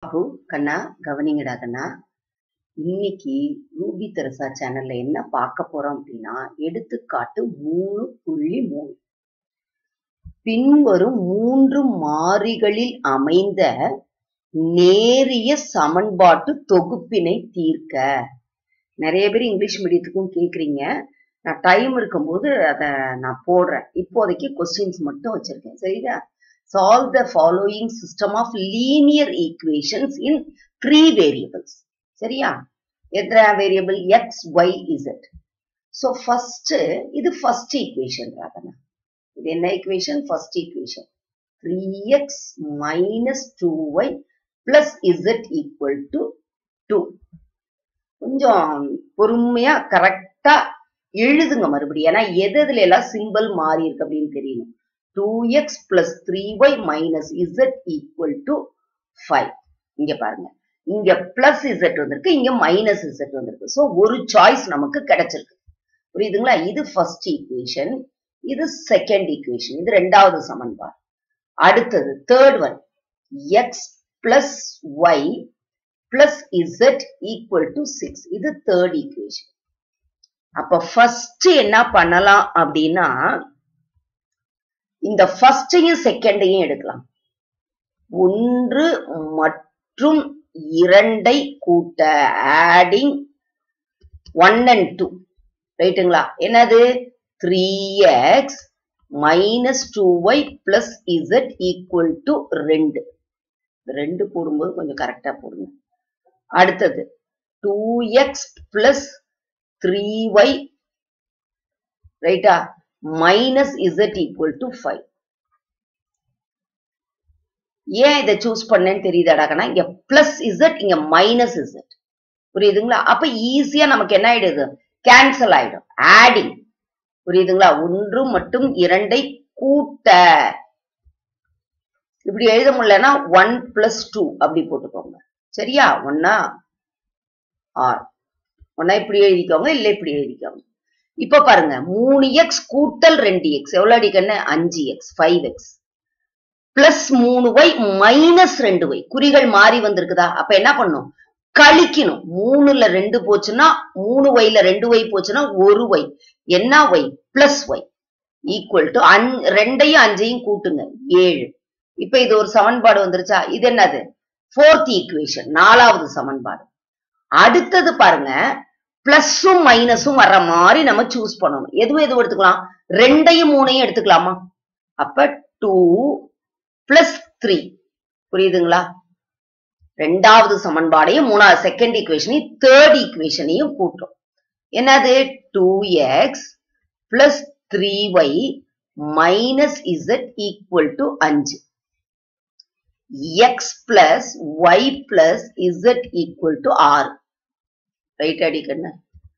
பாபு கண்ணா கவனிங்கடா கண்ணா இன்னைக்கு Ruby Teresa சேனல்ல என்ன பார்க்க போறோம் அப்படின்னா எடுத்துக்காட்டு மூணு புள்ளி மூணு பின்வரும் மூன்று மாறிகளில் அமைந்த நேரிய சமன்பாட்டு தொகுப்பினை தீர்க்க நிறைய பேர் இங்கிலீஷ் மீடியத்துக்கும் கேக்குறீங்க நான் டைம் இருக்கும்போது அதை நான் போடுறேன் இப்போதைக்கு கொஸ்டின்ஸ் மட்டும் வச்சிருக்கேன் சரிதா solve the following system of linear equations in three variables சரியா எத்தனை variable x y z so first இது ஃபர்ஸ்ட் ஈக்குவேஷன் ராதனா இது என்ன equation first equation three x minus two y plus z equal to two கொஞ்சம் பொறுமையா கரெக்டா எழுதுங்க மறுபடியும் ஏன்னா எது எதுல எல்லாம் சிம்பிள் மாறி இருக்கு அப்படின்னு தெரியணும் 2x plus 3y minus z equal to 5 இங்க பாருங்க இங்க பிளஸ் z வந்திருக்கு இங்க மைனஸ் z வந்திருக்கு சோ ஒரு சாய்ஸ் நமக்கு கிடைச்சிருக்கு புரியுதுங்களா இது ஃபர்ஸ்ட் ஈக்குவேஷன் இது செகண்ட் ஈக்குவேஷன் இது ரெண்டாவது சமன்பாடு அடுத்தது third one x plus y plus z equal to six இது தேர்ட் ஈக்குவேஷன் அப்ப ஃபர்ஸ்ட் என்ன பண்ணலாம் அப்படின்னா இந்த ஃபர்ஸ்டையும் செகண்டையும் எடுக்கலாம் ஒன்று மற்றும் இரண்டை கூட்ட ஆடிங் ஒன் அண்ட் டூ ரைட்டுங்களா என்னது three x minus two y plus z equal to ரெண்டு ரெண்டு போடும்போது கொஞ்சம் கரெக்டா போடுங்க அடுத்தது two x plus three y ரைட்டா minus z equal to five ஏன் இதை சூஸ் பண்ணேன்னு தெரியுதாடாக்கனா இங்க பிளஸ் இசட் இங்க மைனஸ் இசட் புரியுதுங்களா அப்ப ஈஸியா நமக்கு என்ன ஆயிடுது கேன்சல் ஆயிடும் ஆடிங் புரியுதுங்களா ஒன்று மற்றும் இரண்டை கூட்ட இப்படி எழுத முடியலன்னா ஒன் பிளஸ் டூ அப்படி போட்டுக்கோங்க சரியா ஒன்னா ஆர் ஒன்னா இப்படி எழுதிக்கோங்க இல்ல இப்படி எழுதிக்கோங்க இப்ப பாருங்க மூணு எக்ஸ் கூட்டல் ரெண்டு எக்ஸ் எவ்வளவு அடிக்கன்னு அஞ்சு எக்ஸ் ஃபைவ் எக்ஸ் பிளஸ் மூணு ஒய் மைனஸ் ரெண்டு ஒய் குறிகள் மாறி வந்திருக்குதா அப்ப என்ன பண்ணும் கழிக்கணும் மூணுல ரெண்டு போச்சுன்னா மூணு ஒய்ல ரெண்டு ஒய் போச்சுன்னா ஒரு ஒய் என்ன y plus y equal to அஞ் ரெண்டையும் அஞ்சையும் கூட்டுங்க ஏழு இப்ப இது ஒரு சமன்பாடு வந்துருச்சா இது என்னது ஃபோர்த் ஈக்குவேஷன் நாலாவது சமன்பாடு அடுத்தது பாருங்க பிளஸும் மைனஸும் வர்ற மாதிரி நம்ம சூஸ் பண்ணணும் எதுவும் எதுவும் எடுத்துக்கலாம் ரெண்டையும் மூணையும் எடுத்துக்கலாமா அப்ப டூ பிளஸ் த்ரீ புரியுதுங்களா ரெண்டாவது சமன்பாடையும் மூணாவது செகண்ட் ஈக்குவேஷனையும் தேர்ட் ஈக்குவேஷனையும் கூட்டும் என்னது two x plus three y minus z equal to அஞ்சு x plus y plus z equal to ஆறு ரைட் அடிக்கண்ணு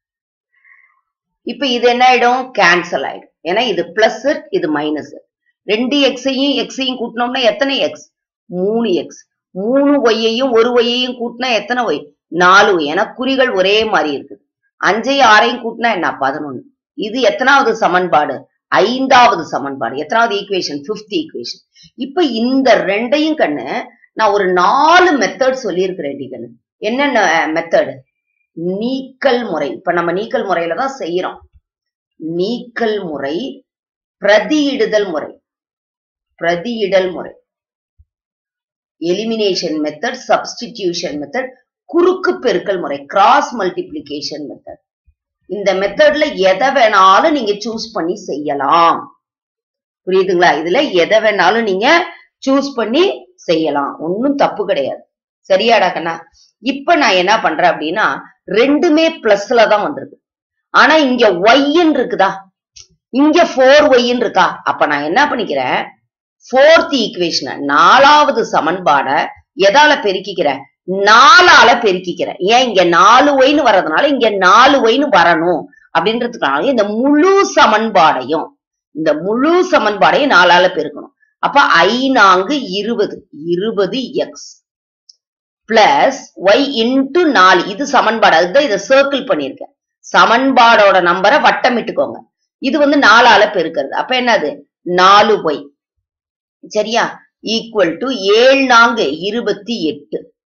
இப்ப இது என்ன ஆயிடும் கேன்சல் ஆயிடும் ஏன்னா இது பிளஸ் இது மைனஸ் ரெண்டு எக்ஸையும் எக்ஸையும் கூட்டினோம்னா எத்தனை எக்ஸ் மூணு எக்ஸ் மூணு ஒய்யையும் ஒரு ஒய்யையும் கூட்டினா எத்தனை ஒய் நாலு ஒய் ஏன்னா குறிகள் ஒரே மாதிரி இருக்குது அஞ்சையும் ஆறையும் கூட்டினா என்ன பதினொன்னு இது எத்தனாவது சமன்பாடு ஐந்தாவது சமன்பாடு எத்தனாவது ஈக்குவேஷன் பிப்த் ஈக்குவேஷன் இப்ப இந்த ரெண்டையும் கண்ணு நான் ஒரு நாலு மெத்தட் சொல்லியிருக்கிறேன் கண்ணு என்னென்ன மெத்தடு நீக்கல் முறை இப்ப நம்ம நீக்கல் முறையில தான் செய்யறோம் நீக்கல் முறை பிரதியிடுதல் முறை பிரதியிடல் முறை எலிமினேஷன் மெத்தட் சப்ஸ்டிடியூஷன் மெத்தட் குறுக்கு பெருக்கல் முறை கிராஸ் மல்டிபிளிகேஷன் மெத்தட் இந்த மெத்தட்ல எதை வேணாலும் நீங்க சூஸ் பண்ணி செய்யலாம் புரியுதுங்களா இதுல எதை வேணாலும் நீங்க சூஸ் பண்ணி செய்யலாம் ஒன்னும் தப்பு கிடையாது சரியாடா கண்ணா இப்ப நான் என்ன பண்றேன் அப்படின்னா ரெண்டுமே பிளஸ்ல தான் வந்திருக்கு ஆனா இங்க ஒய்ன்னு இருக்குதா இங்க ஃபோர் ஒய்ன்னு இருக்கா அப்ப நான் என்ன பண்ணிக்கிறேன் ஃபோர்த் ஈக்குவேஷன் நாலாவது சமன்பாட எதால பெருக்கிக்கிறேன் நாலால பெருக்கிக்கிறேன் ஏன் இங்க நாலு ஒய்னு வர்றதுனால இங்க நாலு ஒய்னு வரணும் அப்படின்றதுக்காக இந்த முழு சமன்பாடையும் இந்த முழு சமன்பாடையும் நாலால பெருக்கணும் அப்ப ஐ நான்கு இருபது இருபது எக்ஸ் பிளஸ் ஒய் இன்டு நாலு இது சமன்பாடு அதுதான் இதை சர்க்கிள் பண்ணிருக்கேன் சமன்பாடோட நம்பரை வட்டமிட்டுக்கோங்க இது வந்து நாலால பெருக்கிறது அப்ப என்னது நாலு ஒய் சரியா ஈக்குவல் டு ஏழு நான்கு இருபத்தி எட்டு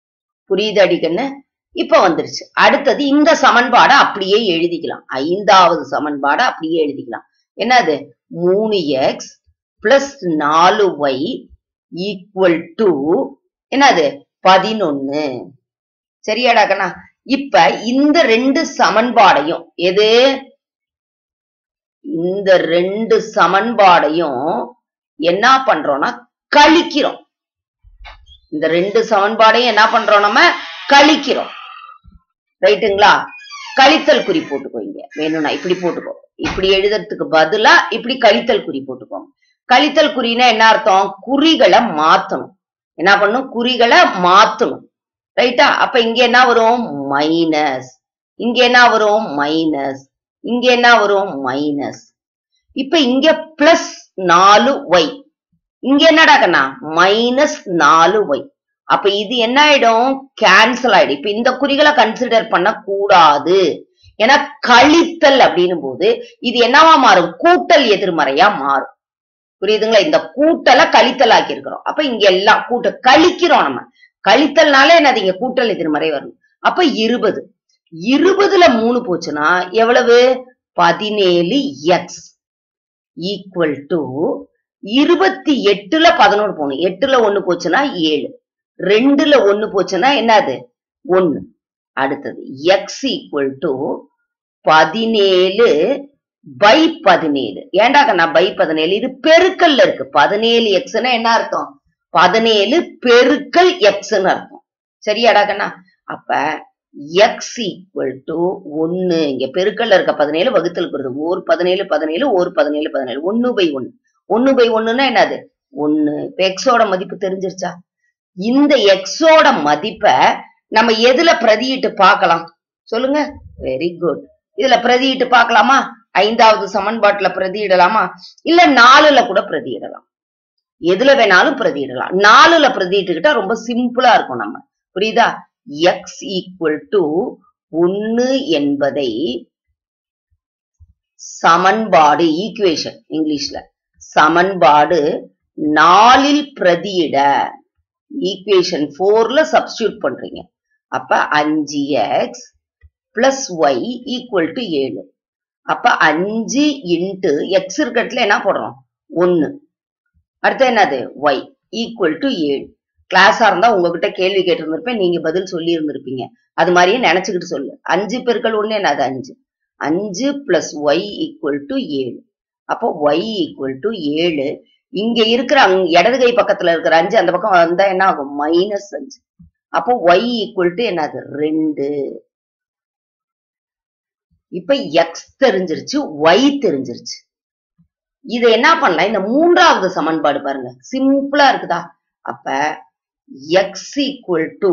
புரியுது அடிக்கண்ணு இப்ப வந்துருச்சு அடுத்தது இந்த சமன்பாடை அப்படியே எழுதிக்கலாம் ஐந்தாவது சமன்பாடை அப்படியே எழுதிக்கலாம் என்னது மூணு எக்ஸ் பிளஸ் நாலு ஒய் ஈக்குவல் டு என்னது பதினொன்னு சரியாடா கண்ணா இப்ப இந்த ரெண்டு சமன்பாடையும் எது இந்த ரெண்டு சமன்பாடையும் என்ன பண்றோம்னா கழிக்கிறோம் இந்த ரெண்டு சமன்பாடையும் என்ன பண்றோம் நம்ம கழிக்கிறோம் ரைட்டுங்களா கழித்தல் குறி போட்டுக்கோங்க வேணும்னா இப்படி போட்டுக்கோ இப்படி எழுதுறதுக்கு பதிலா இப்படி கழித்தல் குறி போட்டுக்கோங்க கழித்தல் குறினா என்ன அர்த்தம் குறிகளை மாத்தணும் என்ன பண்ணும் குறிகளை மாத்தணும் ரைட்டா அப்ப இங்க என்ன வரும் மைனஸ் இங்க என்ன வரும் மைனஸ் இங்க என்ன வரும் மைனஸ் இப்ப இங்க பிளஸ் நாலு ஒய் இங்க என்னடா கண்ணா மைனஸ் நாலு ஒய் அப்ப இது என்ன ஆயிடும் கேன்சல் ஆயிடும் இப்ப இந்த குறிகளை கன்சிடர் பண்ண கூடாது ஏன்னா கழித்தல் அப்படின்னும் போது இது என்னவா மாறும் கூட்டல் எதிர்மறையா மாறும் புரியுதுங்களா இந்த கூட்டலை கழித்தல் ஆக்கி இருக்கிறோம் அப்ப இங்க எல்லாம் கூட்ட கழிக்கிறோம் நம்ம கழித்தல்னாலே என்னது இங்க கூட்டல் எதிர்மறை வரணும் அப்ப இருபது இருபதுல மூணு போச்சுன்னா எவ்வளவு பதினேழு எக்ஸ் ஈக்குவல் டு இருபத்தி எட்டுல பதினொன்று போகணும் எட்டுல ஒண்ணு போச்சுன்னா ஏழு ரெண்டுல ஒண்ணு போச்சுன்னா என்னது ஒண்ணு அடுத்தது எக்ஸ் ஈக்குவல் டு பதினேழு பை பதினேழு ஏண்டா கண்ணா பை பதினேழு இது பெருக்கல்ல இருக்கு பதினேழு எக்ஸ்னா என்ன அர்த்தம் பதினேழு பெருக்கல் எக்ஸ்ன்னு அர்த்தம் சரியாடா கண்ணா அப்ப எக்ஸ் ஈக்குவல் டு ஒன்னு இங்க பெருக்கல்ல இருக்க பதினேழு வகுத்தல் வருது ஒரு பதினேழு பதினேழு ஒரு பதினேழு பதினேழு ஒன்னு பை ஒன்னு ஒன்னு பை ஒண்ணுன்னா என்னது ஒன்னு இப்ப எக்ஸோட மதிப்பு தெரிஞ்சிருச்சா இந்த எக்ஸோட மதிப்பை நம்ம எதுல பிரதியிட்டு பார்க்கலாம் சொல்லுங்க வெரி குட் இதுல பிரதியிட்டு பார்க்கலாமா ஐந்தாவது சமன்பாட்டுல பிரதியிடலாமா இல்ல நாலுல கூட பிரதியிடலாம் எதுல வேணாலும் பிரதியிடலாம் நாலுல பிரதியிட்டுக்கிட்டா ரொம்ப சிம்பிளா இருக்கும் நம்ம புரியுதா எக்ஸ் ஈக்குவல் டு ஒன்னு என்பதை சமன்பாடு ஈக்குவேஷன் இங்கிலீஷ்ல சமன்பாடு நாலில் பிரதியிட ஈக்குவேஷன் போர்ல சப்ஸ்டியூட் பண்றீங்க அப்ப அஞ்சு x plus y equal to ஏழு அப்ப அஞ்சு இன்ட்டு எக்ஸ் இருக்கிறதுல என்ன போடுறோம் ஒன்னு அடுத்து என்னது ஒய் ஈக்குவல் டு ஏழு கிளாஸா இருந்தா உங்ககிட்ட கேள்வி கேட்டிருந்திருப்பேன் நீங்க பதில் சொல்லி இருந்திருப்பீங்க அது மாதிரியே நினைச்சுக்கிட்டு சொல்லு அஞ்சு பெருக்கள் ஒண்ணு என்னது அஞ்சு அஞ்சு பிளஸ் ஒய் ஈக்குவல் டு ஏழு அப்போ ஒய் ஈக்குவல் டு ஏழு இங்க இருக்கிற அங்க இடது கை பக்கத்துல இருக்கிற அஞ்சு அந்த பக்கம் வந்தா என்ன ஆகும் மைனஸ் அஞ்சு அப்போ ஒய் ஈக்குவல் டு என்னது ரெண்டு இப்ப எக்ஸ் தெரிஞ்சிருச்சு ஒய் தெரிஞ்சிருச்சு இத என்ன பண்ணலாம் இந்த மூன்றாவது சமன்பாடு பாருங்க சிம்பிளா இருக்குதா அப்ப எக்ஸ் ஈக்குவல் டு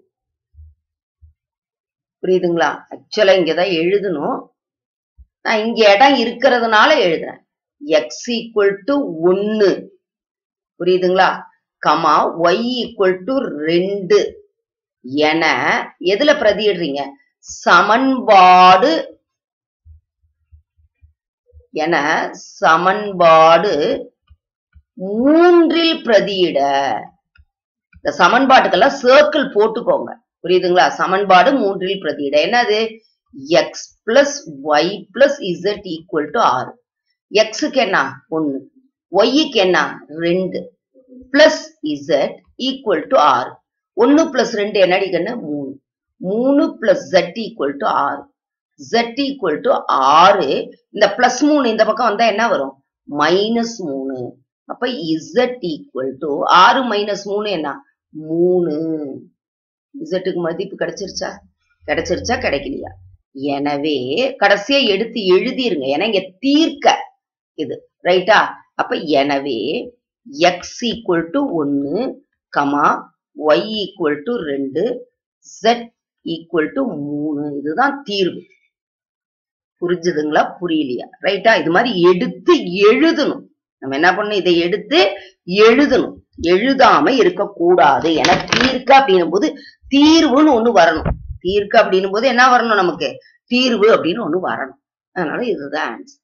புரியுதுங்களா ஆக்சுவலா இங்கதான் எழுதணும் நான் இங்க இடம் இருக்கிறதுனால எழுதுறேன் எக்ஸ் ஈக்குவல் டு ஒன்னு புரியுதுங்களா கமா ஒய் ஈக்குவல் டு ரெண்டு என எதுல பிரதியிடுறீங்க சமன்பாடு என சமன்பாடு மூன்றில் பிரதியிட இந்த சமன்பாட்டுக்கெல்லாம் சர்க்கிள் போட்டுக்கோங்க புரியுதுங்களா சமன்பாடு மூன்றில் பிரதியிட என்னது x plus y plus z equal to ஆறு எக்ஸுக்கு என்ன ஒன்னு ஒய்க்கு என்ன ரெண்டு பிளஸ் இசட் ஈக்குவல் டு ஆறு ஒன்னு பிளஸ் ரெண்டு என்னடி கண்ணு மூணு மூணு பிளஸ் ஜெட் ஈக்குவல் டு ஆறு ஜெட் ஈக்குவல் டு ஆறு இந்த பிளஸ் மூணு இந்த பக்கம் வந்தா என்ன வரும் மைனஸ் மூணு அப்ப இசட் ஈக்குவல் டு ஆறு மைனஸ் மூணு என்ன மூணு இசட்டுக்கு மதிப்பு கிடைச்சிருச்சா கிடைச்சிருச்சா கிடைக்கலையா எனவே கடைசியா எடுத்து எழுதிருங்க ஏன்னா இங்க தீர்க்க இது ரைட்டா அப்ப எனவே எக்ஸ் ஈக்குவல் டு ஒன்னு கமா ஒய் ஈக்குவல் டு ரெண்டு ஜெட் ஈக்குவல் டு மூணு இதுதான் தீர்வு புரிஞ்சுதுங்களா புரியலையா ரைட்டா இது மாதிரி எடுத்து எழுதணும் நம்ம என்ன பண்ணணும் இதை எடுத்து எழுதணும் எழுதாம இருக்கக்கூடாது ஏன்னா தீர்க்க அப்படின்னும் போது தீர்வுன்னு ஒண்ணு வரணும் தீர்க்க அப்படின்னும் போது என்ன வரணும் நமக்கு தீர்வு அப்படின்னு ஒண்ணு வரணும் அதனால இதுதான் ஆன்சர்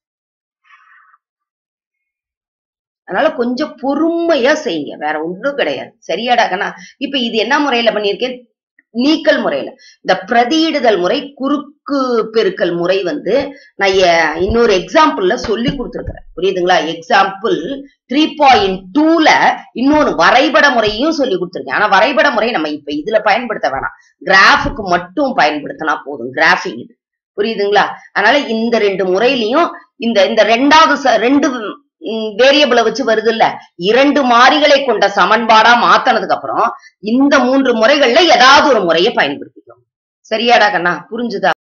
அதனால கொஞ்சம் பொறுமையா செய்யுங்க வேற ஒன்றும் கிடையாது சரியாடா கண்ணா இப்ப இது என்ன முறையில பண்ணியிருக்கேன் நீக்கல் முறையில இந்த பிரதியிடுதல் முறை குறுக்கு பெருக்கல் முறை வந்து நான் எ- இன்னொரு எக்ஸாம்பிள்ல சொல்லி கொடுத்துருக்கிறேன் புரியுதுங்களா எக்ஸாம்பிள் த்ரீ பாயிண்ட் டூல இன்னொன்னு வரைபட முறையும் சொல்லி கொடுத்துருக்கேன் ஆனா வரைபட முறை நம்ம இப்ப இதுல பயன்படுத்த வேணாம் கிராஃபுக்கு மட்டும் பயன்படுத்தினா போதும் கிராஃபிங் இது புரியுதுங்களா அதனால இந்த ரெண்டு முறையிலையும் இந்த இந்த ரெண்டாவது ச- ரெண்டு வேரியபிளை வச்சு வருது இல்ல இரண்டு மாறிகளை கொண்ட சமன்பாடா மாத்தினதுக்கு அப்புறம் இந்த மூன்று முறைகள்ல ஏதாவது ஒரு முறையை பயன்படுத்திக்கணும் சரியாடா கண்ணா புரிஞ்சுதா